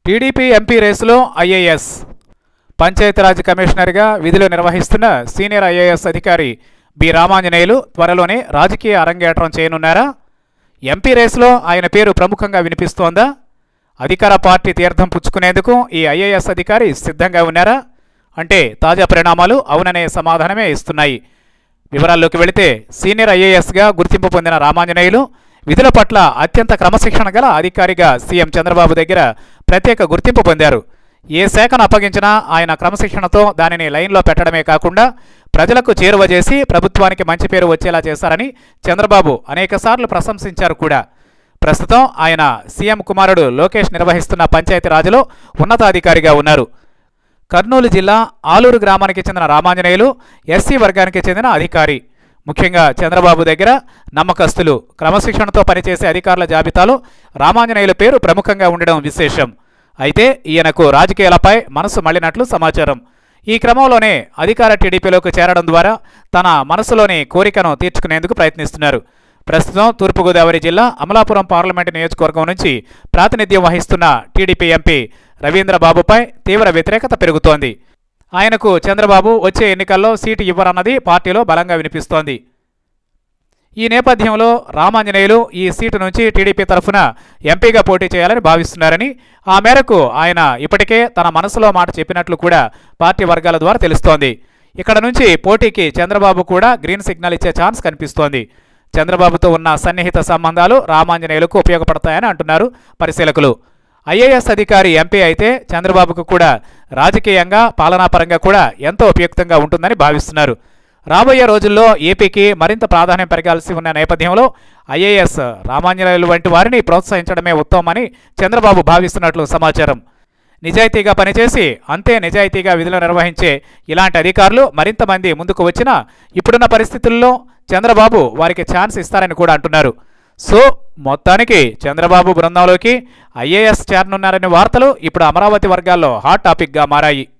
TDP MP రేసులో IAS Panchayati Raj కమిషనర్గా విధులు నిర్వహిస్తున్న సీనియర్ ఐఏఎస్ అధికారి బి రామాంజనేయులు త్వరలోనే రాజకీయ అరంగేట్రం చేయనున్నారా ఎంపీ రేసులో ఆయన పేరు ప్రముఖంగా వినిపిస్తోందా అధికార పార్టీ తీర్థం పుచ్చుకునేందుకు ఈ ఐఏఎస్ అధికారి సిద్ధంగా ఉన్నారా అంటే తాజా పరిణామాలు అవుననే సమాధానమే ఇస్తున్నాయి వివరాల్లోకి వెళితే సీనియర్ ఐఏఎస్గా గుర్తింపు పొందిన రామాంజనేయులు విధుల పట్ల అత్యంత క్రమశిక్షణ గల అధికారిగా సీఎం చంద్రబాబు దగ్గర ప్రత్యేక గుర్తింపు పొందారు ఏ శాఖను అప్పగించినా ఆయన క్రమశిక్షణతో దానిని లైన్లో పెట్టడమే కాకుండా ప్రజలకు చేరువ చేసి ప్రభుత్వానికి మంచి పేరు వచ్చేలా చేశారని చంద్రబాబు అనేకసార్లు ప్రశంసించారు కూడా ప్రస్తుతం ఆయన సీఎం కుమారుడు లోకేష్ నిర్వహిస్తున్న పంచాయతీరాజ్లో ఉన్నతాధికారిగా ఉన్నారు కర్నూలు జిల్లా ఆలూరు గ్రామానికి చెందిన రామాంజనేయులు ఎస్సీ వర్గానికి చెందిన అధికారి ముఖ్యంగా చంద్రబాబు దగ్గర నమ్మకస్తులు క్రమశిక్షణతో పనిచేసే అధికారుల జాబితాలో రామాంజనేయుల పేరు ప్రముఖంగా ఉండడం విశేషం అయితే ఈయనకు రాజకీయాలపై మనసు మళ్లినట్లు సమాచారం ఈ క్రమంలోనే అధికార టీడీపీలోకి చేరడం ద్వారా తన మనసులోని కోరికను తీర్చుకునేందుకు ప్రయత్నిస్తున్నారు ప్రస్తుతం తూర్పుగోదావరి జిల్లా అమలాపురం పార్లమెంటు నియోజకవర్గం నుంచి ప్రాతినిధ్యం వహిస్తున్న టీడీపీ ఎంపీ రవీంద్రబాబుపై తీవ్ర వ్యతిరేకత పెరుగుతోంది ఆయనకు చంద్రబాబు వచ్చే ఎన్నికల్లో సీటు ఇవ్వరన్నది పార్టీలో బలంగా వినిపిస్తోంది ఈ నేపథ్యంలో రామాంజనేయులు ఈ సీటు నుంచి టీడీపీ తరఫున ఎంపీగా పోటీ చేయాలని భావిస్తున్నారని ఆ మేరకు ఆయన ఇప్పటికే తన మనసులో మాట చెప్పినట్లు కూడా పార్టీ వర్గాల ద్వారా తెలుస్తోంది ఇక్కడ నుంచి పోటీకి చంద్రబాబు కూడా గ్రీన్ సిగ్నల్ ఇచ్చే ఛాన్స్ కనిపిస్తోంది చంద్రబాబుతో ఉన్న సన్నిహిత సంబంధాలు రామాంజనేయులకు ఉపయోగపడతాయని అంటున్నారు పరిశీలకులు ఐఏఎస్ అధికారి ఎంపీ అయితే చంద్రబాబుకు కూడా రాజకీయంగా పాలనాపరంగా కూడా ఎంతో ఉపయుక్తంగా ఉంటుందని భావిస్తున్నారు రాబోయే రోజుల్లో ఏపీకి మరింత ప్రాధాన్యం పెరగాల్సి ఉన్న నేపథ్యంలో ఐఏఎస్ రామాంజనేయులు వంటి వారిని ప్రోత్సహించడమే ఉత్తమమని చంద్రబాబు భావిస్తున్నట్లు సమాచారం నిజాయితీగా పనిచేసి అంతే నిజాయితీగా విధులు నిర్వహించే ఇలాంటి అధికారులు మరింత మంది ముందుకు వచ్చినా ఇప్పుడున్న పరిస్థితుల్లో చంద్రబాబు వారికి ఛాన్స్ ఇస్తారని కూడా అంటున్నారు సో మొత్తానికి చంద్రబాబు బృందంలోకి ఐఏఎస్ చేరనున్నారనే వార్తలు ఇప్పుడు అమరావతి వర్గాల్లో హాట్ టాపిక్గా మారాయి